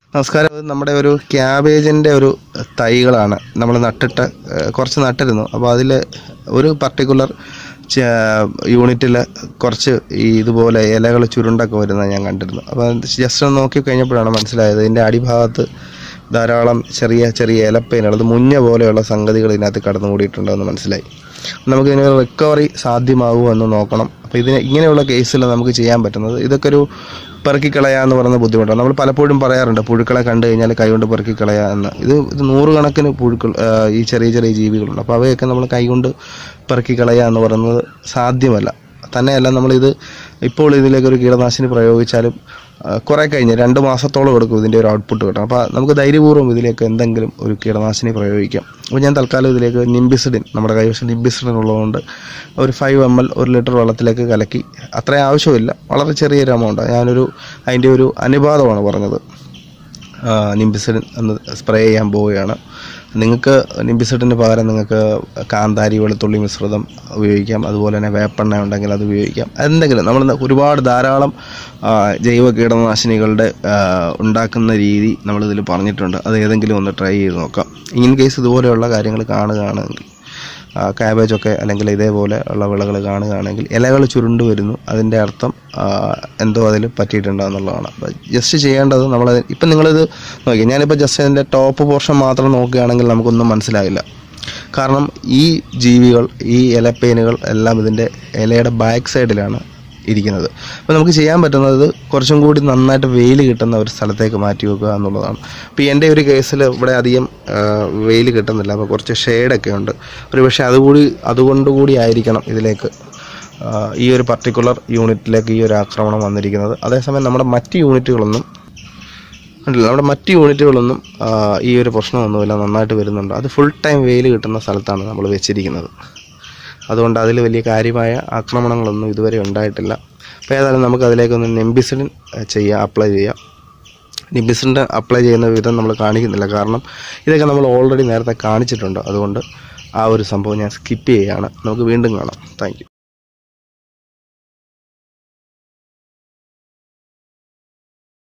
നമസ്കാരം ഇത് നമ്മുടെ ഒരു ക്യാബേജിൻ്റെ ഒരു തൈകളാണ് നമ്മൾ നട്ടിട്ട് ഏഹ്, കുറച്ച് നട്ടിരുന്നു അപ്പോൾ അതിൽ ഒരു പർട്ടിക്കുലർ യൂണിറ്റിൽ കുറച്ച് ഈ ഇതുപോലെ ഇലകൾ ചുരുണ്ടൊക്കെ വരുന്നത് ഞാൻ കണ്ടിരുന്നു അപ്പോൾ ജസ്റ്റ് ഒന്ന് നോക്കി കഴിഞ്ഞപ്പോഴാണ് മനസ്സിലായത് ഇതിൻ്റെ അടിഭാഗത്ത് ധാരാളം ചെറിയ ചെറിയ ഇലപ്പേനുകൾ അത് മുഞ്ഞ പോലെയുള്ള സംഗതികൾ ഇതിനകത്ത് കടന്നുകൂടിയിട്ടുണ്ടെന്ന് മനസ്സിലായി നമുക്കിതിന് റിക്കവറി സാധ്യമാകുമോ എന്ന് നോക്കണം അപ്പോൾ ഇതിന് ഇങ്ങനെയുള്ള കേസിൽ നമുക്ക് ചെയ്യാൻ പറ്റുന്നത് ഇതൊക്കെ ഒരു പെറുക്കിക്കളയുക എന്ന് പറയുന്ന ബുദ്ധിമുട്ടാണ് നമ്മൾ പലപ്പോഴും പറയാറുണ്ട് പുഴുക്കളെ കണ്ടു കഴിഞ്ഞാൽ കൈകൊണ്ട് പെറുക്കിക്കളയുക എന്ന് ഇത് ഇത് നൂറുകണക്കിന് പുഴുക്കൾ ആ, ഈ ചെറിയ ചെറിയ ജീവികളുണ്ട് അപ്പോൾ അവയൊക്കെ നമ്മൾ കൈകൊണ്ട് പെറുക്കിക്കളയുക എന്ന് പറയുന്നത് സാധ്യമല്ല തന്നെയല്ല നമ്മളിത് ഇപ്പോൾ ഇതിലേക്ക് ഒരു കീടനാശിനി പ്രയോഗിച്ചാലും ആ, കുറേ കഴിഞ്ഞ് രണ്ട് മാസത്തോളം എടുക്കും ഇതിൻ്റെ ഒരു ഔട്ട്പുട്ട് കിട്ടാം അപ്പോൾ നമുക്ക് ധൈര്യപൂർവ്വം ഇതിലേക്ക് എന്തെങ്കിലും ഒരു കീടനാശിനി പ്രയോഗിക്കാം അപ്പോൾ ഞാൻ തൽക്കാലം ഇതിലേക്ക് നിംബിസിഡിൻ നമ്മുടെ കൈവശം നിംബിസിഡിൻ ഉള്ളതുകൊണ്ട് ഒരു ഫൈവ് എം എൽ ഒരു ലിറ്റർ വെള്ളത്തിലേക്ക് കലക്കി അത്രയും ആവശ്യമില്ല വളരെ ചെറിയൊരു എമൗണ്ട് ഞാനൊരു അതിൻ്റെ ഒരു അനുപാതമാണ് പറഞ്ഞത് നിംബിസിഡിൻ എന്ന് സ്പ്രേ ചെയ്യാൻ പോവുകയാണ് നിങ്ങൾക്ക് നിംബിസിഡിന് പകരം നിങ്ങൾക്ക് കാന്താരി വെളുത്തുള്ളി മിശ്രിതം ഉപയോഗിക്കാം അതുപോലെ തന്നെ വേപ്പെണ്ണ ഉണ്ടെങ്കിൽ അത് ഉപയോഗിക്കാം എന്തെങ്കിലും നമ്മൾ ഒരുപാട് ധാരാളം ആ, ജൈവ കീടനാശിനികളുടെ ആ, ഉണ്ടാക്കുന്ന രീതി നമ്മളിതിൽ പറഞ്ഞിട്ടുണ്ട് അത് ഏതെങ്കിലും ഒന്ന് ട്രൈ ചെയ്ത് നോക്കാം ഇൻ കേസ് ഇതുപോലെയുള്ള കാര്യങ്ങൾ കാണുകയാണെങ്കിൽ ആ, കാബേജൊക്കെ അല്ലെങ്കിൽ ഇതേപോലെ ഉള്ള വിളകൾ കാണുകയാണെങ്കിൽ ഇലകൾ ചുരുണ്ട് വരുന്നു അതിൻ്റെ അർത്ഥം ആ, എന്തോ അതിൽ പറ്റിയിട്ടുണ്ട് എന്നുള്ളതാണ് അപ്പോൾ ജസ്റ്റ് ചെയ്യേണ്ടത് നമ്മൾ ഇപ്പം നിങ്ങളിത് നോക്കി ഞാനിപ്പോൾ ജസ്റ്റ് അതിൻ്റെ ടോപ്പ് പോർഷൻ മാത്രം നോക്കുകയാണെങ്കിൽ നമുക്കൊന്നും മനസ്സിലാവില്ല കാരണം ഈ ജീവികൾ ഈ ഇലപ്പേനുകൾ എല്ലാം ഇതിൻ്റെ ഇലയുടെ ബാക്ക് സൈഡിലാണ് ഇരിക്കുന്നത് അപ്പോൾ നമുക്ക് ചെയ്യാൻ പറ്റുന്നത് കുറച്ചും കൂടി നന്നായിട്ട് വെയിൽ കിട്ടുന്ന ഒരു സ്ഥലത്തേക്ക് മാറ്റി വെക്കുക എന്നുള്ളതാണ് അപ്പോൾ എൻ്റെ ഒരു കേസിൽ ഇവിടെ അധികം വെയിൽ കിട്ടുന്നില്ല അപ്പോൾ കുറച്ച് ഷെയ്ഡൊക്കെ ഉണ്ട് ഒരു പക്ഷേ അതുകൂടി അതുകൊണ്ട് കൂടി ആയിരിക്കണം ഇതിലേക്ക് ആ, ഈ ഒരു പർട്ടിക്കുലർ യൂണിറ്റിലേക്ക് ഈ ഒരു ആക്രമണം വന്നിരിക്കുന്നത് അതേസമയം നമ്മുടെ മറ്റ് യൂണിറ്റുകളൊന്നും ഉണ്ടല്ലോ നമ്മുടെ മറ്റ് യൂണിറ്റുകളൊന്നും ആ, ഈ ഒരു പ്രശ്നമൊന്നുമില്ല നന്നായിട്ട് വരുന്നുണ്ട് അത് ഫുൾ ടൈം വെയിൽ കിട്ടുന്ന സ്ഥലത്താണ് നമ്മൾ വെച്ചിരിക്കുന്നത് അതുകൊണ്ട് അതിൽ വലിയ കാര്യമായ ആക്രമണങ്ങളൊന്നും ഇതുവരെ ഉണ്ടായിട്ടില്ല അപ്പോൾ ഏതായാലും നമുക്ക് അതിലേക്കൊന്ന് നെംബിസിഡിൻ ചെയ്യാം അപ്ലൈ ചെയ്യാം നിബിസിൻ്റെ അപ്ലൈ ചെയ്യുന്ന വിധം നമ്മൾ കാണിക്കുന്നില്ല കാരണം ഇതൊക്കെ നമ്മൾ ഓൾറെഡി നേരത്തെ കാണിച്ചിട്ടുണ്ട് അതുകൊണ്ട് ആ ഒരു സംഭവം ഞാൻ സ്കിപ്പ് ചെയ്യുകയാണ് നമുക്ക് വീണ്ടും കാണാം താങ്ക്